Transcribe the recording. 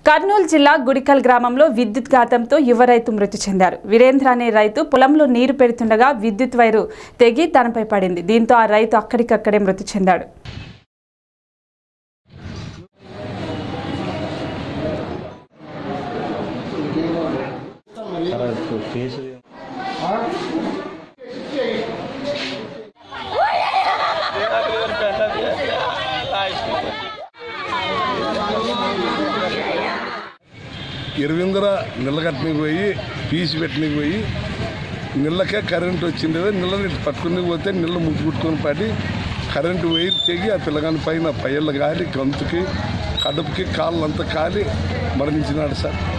కర్నూలు జిల్లా గుడికల్ గ్రామంలో విద్యుత్ ఘాతంతో యువ రైతు మృతి చెందారు వీరేంద్ర అనే రైతు పొలంలో నీరు పెడుతుండగా విద్యుత్ వైరు తెగి తనపై పడింది దీంతో ఆ రైతు అక్కడికక్కడే మృతి చెందాడు ఇరవిందర నిల్లగట్టనికి పోయి పీసి పెట్టనికి పోయి నిల్లకే కరెంట్ వచ్చింది నిల్లని ఇటు పట్టుకుని పోతే నిల్ల ముగ్గు కుట్టుకొని పడి కరెంటు వైర్ తెగి ఆ పిల్లగాని పైన పైళ్ళ గాలి గొంతుకి కడుపుకి కాళ్ళంతా కాలి మరణించినాడు సార్